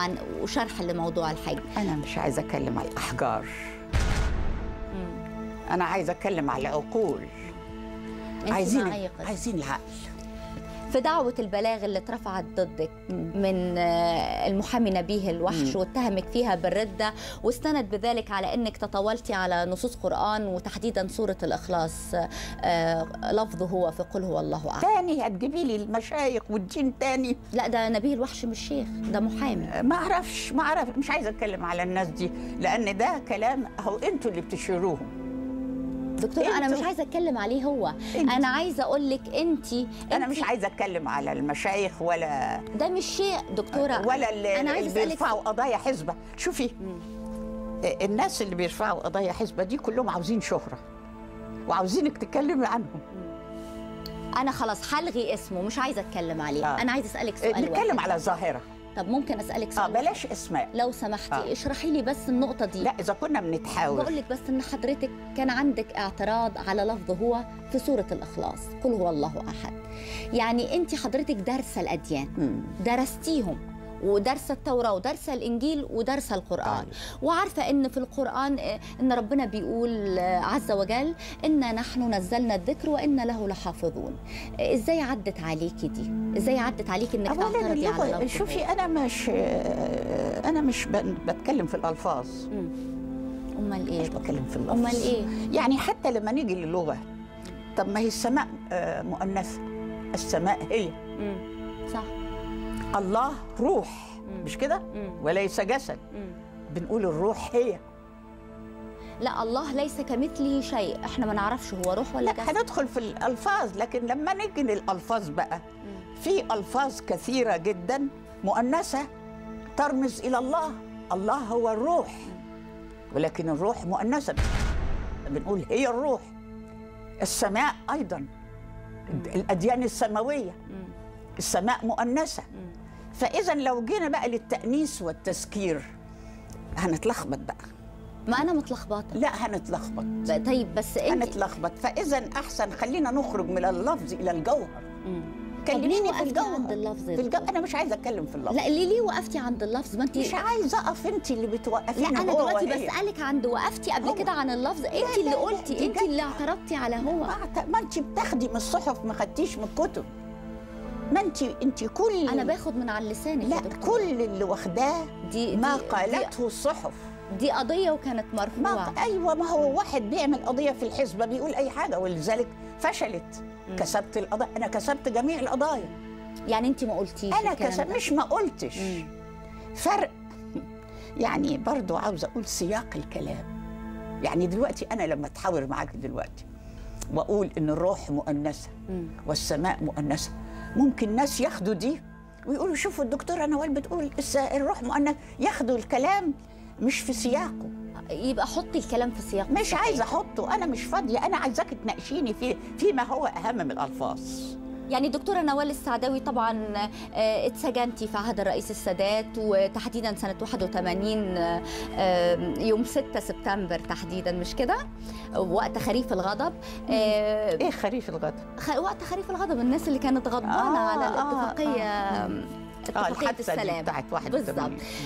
عن وشرح لموضوع الحج انا مش عايزه اتكلم على الاحجار انا عايزه اتكلم على العقول أنت عايزين معي قصة. عايزين العقل في دعوة البلاغ اللي اترفعت ضدك من آه، المحامي نبيه الوحش مم. واتهمك فيها بالردة واستند بذلك على انك تطاولتي على نصوص قرآن وتحديدا سورة الإخلاص آه، لفظه هو في قل هو الله أحد تاني هتجيبي لي المشايخ والدين تاني لا ده نبيه الوحش مش شيخ ده محامي ما اعرفش ما اعرف مش عايزه اتكلم على الناس دي لان ده كلام اهو انتوا اللي بتشيروهم دكتورة أنا أنتوا- مش عايزة أتكلم عليه هو أنت. أنا عايزة أقول لك أنت انا مش عايزه اتكلم على المشايخ ولا ده مش شيء دكتورة ولا اللي, أنا عايزة اللي أسألك بيرفعوا قضايا حزبه شوفي الناس اللي بيرفعوا قضايا حزبه دي كلهم عاوزين شهره وعاوزينك تتكلمي عنهم أنا خلاص هلغي اسمه مش عايزة أتكلم عليه آه. أنا عايزة أسألك سؤال نتكلم واحد. على ظاهره طب ممكن أسألك اه سؤال واحد؟ بلاش اسماء لو سمحتي آه. اشرحي لي بس النقطة دي لا اذا كنا بنتحاور بقول لك بس ان حضرتك كان عندك اعتراض على لفظ هو في سورة الإخلاص قل هو الله أحد يعني أنت حضرتك دارسة الأديان مم. درستيهم ودارسة التوراة ودارسة الإنجيل ودارسة القرآن طيب. وعارفة إن في القرآن آه، إن ربنا بيقول آه، عز وجل إنا نحن نزلنا الذكر وإنا له لحافظون آه، إزاي عدت عليكي دي؟ إزاي عدت عليكي إنك اولا تعترضي على اللغه لفظ شوفي هو؟ انا مش انا مش ب- بتكلم في الالفاظ مم. أمال إيه؟ مش بتكلم في اللفظ أمال إيه؟ يعني حتى لما نيجي للغه طب ما هي السماء آه، مؤنثه السماء هي مم. صح الله روح مم. مش كده مم. وليس جسد مم. بنقول الروح هي لا الله ليس كمثله شيء احنا ما نعرفش هو روح ولا لا جسد هندخل في الالفاظ لكن لما نيجي للالفاظ بقى في الفاظ كثيره جدا مؤنثه ترمز الى الله الله هو الروح ولكن الروح مؤنثه بنقول هي الروح السماء ايضا الاديان السماويه مم. السماء مؤنثه مم. فاذا لو جينا بقى للتانيث والتذكير هنتلخبط بقى ما انا متلخبطه لا هنتلخبط طيب بس انت هنتلخبط فاذا احسن خلينا نخرج من اللفظ الى الجوهر مم. طب كلميني ليه في وقفتي الجوهر عند اللفظ في ده؟ الجو... انا مش عايزه اتكلم في اللفظ لا ليه ليه وقفتي عند اللفظ ما انت مش عايزه اقف انت اللي لا بتوقفيني انا هو دلوقتي وهي. بسالك عند وقفتي قبل هو. كده عن اللفظ انت لا، اللي لا، قلتي دي انت جت- اللي اعترضتي على هو ما أعت- ما انت بتاخدي من الصحف ما خدتيش من الكتب ما انت انت كل انا باخد من على لسانك لا يا دكتور. كل اللي واخداه دي ما دي- قالته الصحف دي, دي قضيه وكانت ما مرفوعه ايوه ما هو واحد بيعمل قضيه في الحزبه بيقول اي حاجه ولذلك فشلت كسبت القضايا انا كسبت جميع القضايا يعني انت ما قلتيش انا الكلام كسب ده. مش ما قلتش مم. فرق يعني برضو عاوزه اقول سياق الكلام يعني دلوقتي انا لما اتحاور معاك دلوقتي واقول ان الروح مؤنثه مم. والسماء مؤنثه ممكن ناس ياخدوا دي ويقولوا شوفوا الدكتوره نوال بتقول الس- الروح مؤنث ياخدوا الكلام مش في سياقه يبقى حطي الكلام في سياق مش صحيح. عايزه احطه انا مش فاضيه انا عايزاك تناقشيني في فيما هو اهم من الالفاظ يعني دكتورة نوال السعداوي طبعا آه، اتسجنتي في عهد الرئيس السادات وتحديدا سنة 81 آه، آه، يوم 6 سبتمبر تحديدا مش كده؟ وقت خريف الغضب آه، ايه خريف الغد خ- وقت خريف الغضب الناس اللي كانت غضبانة آه، على آه، الاتفاقية آه. اه اتفاقية الحادثه دي السلام بتاعت واحد بالظبط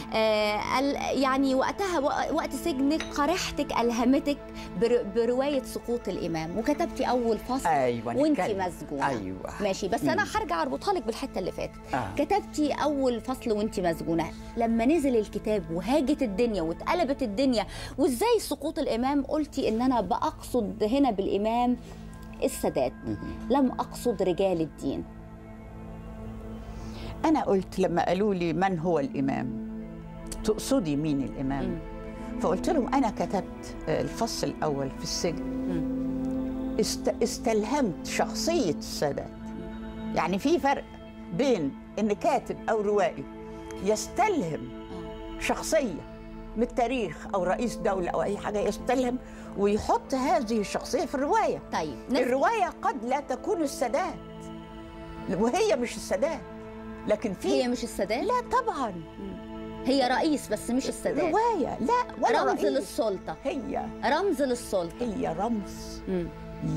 آه ال- يعني وقتها وق- وقت سجنك قريحتك ألهمتك بر- برواية سقوط الإمام وكتبتي أول فصل ايوه وانتي نتكلم. مسجونة ايوه ماشي بس مم. انا هرجع اربطها لك بالحته اللي فاتت آه. كتبتي اول فصل وانت مسجونه لما نزل الكتاب وهاجت الدنيا واتقلبت الدنيا وازاي سقوط الامام قلتي ان انا بقصد هنا بالامام السادات لم اقصد رجال الدين انا قلت لما قالوا لي من هو الامام تقصدي مين الامام مم. فقلت لهم انا كتبت الفصل الاول في السجن مم. است... استلهمت شخصيه السادات يعني في فرق بين ان كاتب او روائي يستلهم شخصيه من التاريخ او رئيس دوله او اي حاجه يستلهم ويحط هذه الشخصيه في الروايه طيب نس- الروايه قد لا تكون السادات وهي مش السادات لكن في هي مش السادات لا طبعا هي رئيس بس مش السادات روايه لا ولا رمز رئيس. للسلطه هي رمز للسلطه هي رمز مم.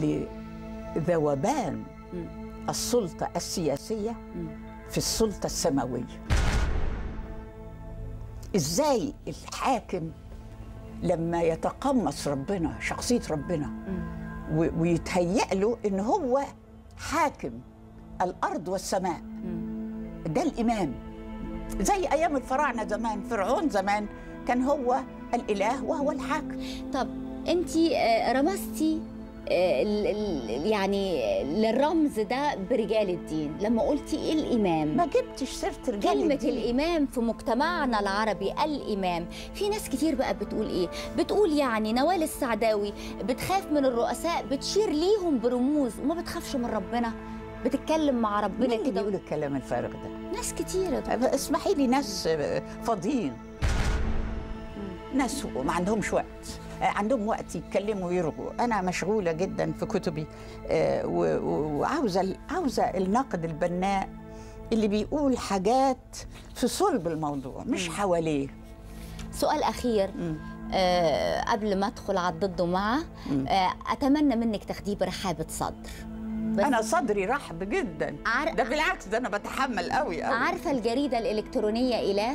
لذوبان مم. السلطه السياسيه مم. في السلطه السماويه ازاي الحاكم لما يتقمص ربنا شخصيه ربنا و- ويتهيأ له ان هو حاكم الارض والسماء ده الامام زي ايام الفراعنه زمان فرعون زمان كان هو الاله وهو الحاكم طب انت رمزتي آه، ال- ال- يعني للرمز ده برجال الدين لما قلتي ايه الامام ما جبتش سيره رجال كلمة الدين. الإمام في مجتمعنا العربي الإمام في ناس كتير بقى بتقول إيه بتقول يعني نوال السعداوي بتخاف من الرؤساء بتشير ليهم برموز وما بتخافش من ربنا بتتكلم مع مين ربنا اللي كده بيقول الكلام الفارغ ده ناس كتير اسمحي لي ناس فاضيين ناس ما عندهمش وقت عندهم وقت يتكلموا ويرغوا انا مشغوله جدا في كتبي آه، و- و- وعاوزه عاوزه النقد البناء اللي بيقول حاجات في صلب الموضوع مش حواليه سؤال أخير مم. آه قبل ما أدخل على الضد ومع مم. آه أتمنى منك تاخديه برحابة صدر بس انا صدري رحب جدا عار... ده بالعكس ده انا بتحمل قوي قوي عارفة الجريدة الإلكترونية إلاف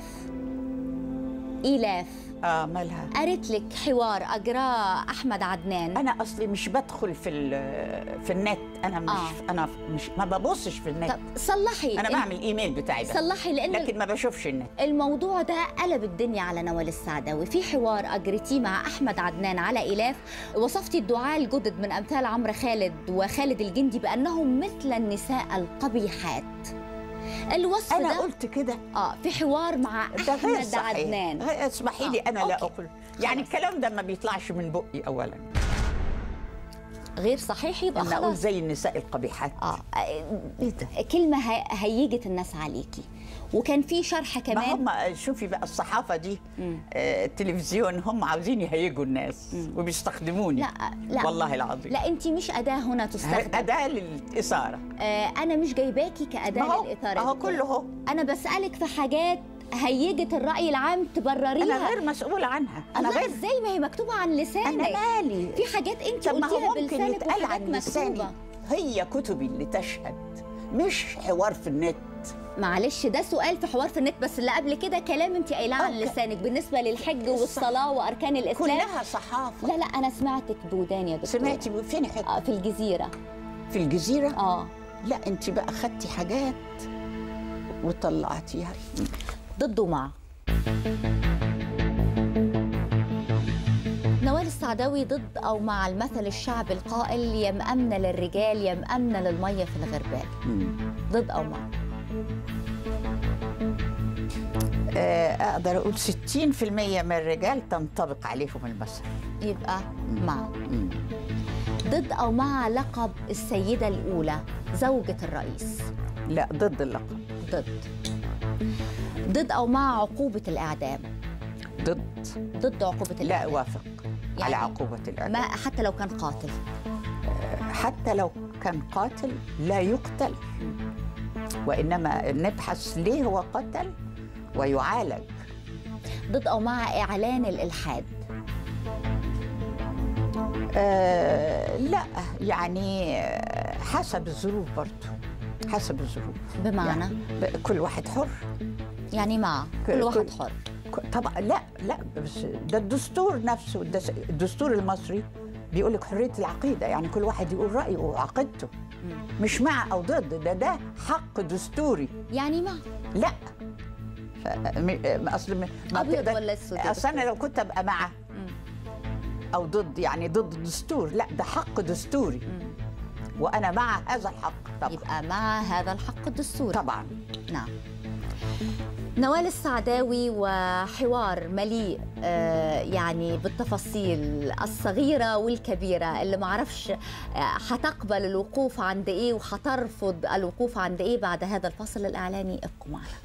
إلاف اه مالها قريت لك حوار أجراه أحمد عدنان انا اصلي مش بدخل في ال- في النت انا مش آه. انا مش ما ببصش في النت طب صلحي انا بعمل ايميل بتاعي بس صلحي لان لكن ما بشوفش النت الموضوع ده قلب الدنيا على نوال السعداوي في حوار اجريتيه مع احمد عدنان على الاف وصفتي الدعاة الجدد من امثال عمرو خالد وخالد الجندي بانهم مثل النساء القبيحات الوصف انا ده قلت كده اه في حوار مع ده غير احمد صحيح عدنان غير- اسمحي لي آه، انا لا أوكي. اقول يعني خلاص. الكلام ده ما بيطلعش من بقي اولا غير صحيح يبقى ان اقول خلاص زي النساء القبيحات اه ايه ده كلمه ه- هيجت الناس عليكي وكان في شرح ما كمان هم شوفي بقى الصحافه دي مم. آه التلفزيون هم عاوزين يهيجوا الناس وبيستخدموني لا لا والله العظيم لا انت مش اداه هنا تستخدم اداه للاثاره آه انا مش جايباكي ما كاداه هو للاثاره اهو دي. كله هو انا بسالك في حاجات هيجت الراي العام تبرريها انا غير مسؤوله عنها انا الله غير ازاي ما هي مكتوبه عن انا لسانك مالي في حاجات انت طب ما هو قلتيها ممكن بلسانك يتقال وحاجات عن لساني مكتوبه هي كتبي اللي تشهد مش حوار في النت معلش ده سؤال في حوار في النت بس اللي قبل كده كلام انت قايلاه عن أوكي. لسانك بالنسبه للحج والصلاه واركان الاسلام كلها صحافه لا لا انا سمعتك بوداني يا دكتور سمعتي فين حته آه في الجزيره في الجزيره اه لا انت بقى خدتي حاجات وطلعتيها ضد ومع نوال السعداوي ضد او مع المثل الشعبي القائل يا مأمنة للرجال يا مأمنة للمية في الغربال ضد او مع آه، اقدر اقول 60% من الرجال تنطبق عليهم المثل يبقى مع ضد او مع لقب السيدة الأولى زوجة الرئيس لا ضد اللقب ضد ضد او مع عقوبة الإعدام ضد ضد عقوبة لا الإعدام اوافق يعني على عقوبه الاعدام ما حتى لو كان قاتل حتى لو كان قاتل لا يقتل وانما نبحث ليه هو قتل ويعالج ضد او مع إعلان الإلحاد آه لا يعني آه، حسب الظروف برضه حسب الظروف بمعنى يعني ب- كل واحد حر يعني مع كل- كل واحد كل- حر ك- طبعا لا لا بس ده الدستور نفسه الدس- الدستور المصري بيقول لك حريه العقيده يعني كل واحد يقول رايه وعقيدته مش مع او ضد ده ده حق دستوري يعني مع لا ف- م- اصل م- ما أبيض تقدر- ولا أسود يا اصل انا دكتور؟ لو كنت ابقى مع او ضد يعني ضد الدستور لا ده حق دستوري وانا مع هذا الحق طبعا يبقى مع هذا الحق الدستوري طبعا نعم نوال السعداوي وحوار مليء آه، يعني بالتفاصيل الصغيرة والكبيرة اللي معرفش آه، هتقبل الوقوف عند ايه وهترفض الوقوف عند ايه بعد هذا الفصل الإعلاني ابقوا معنا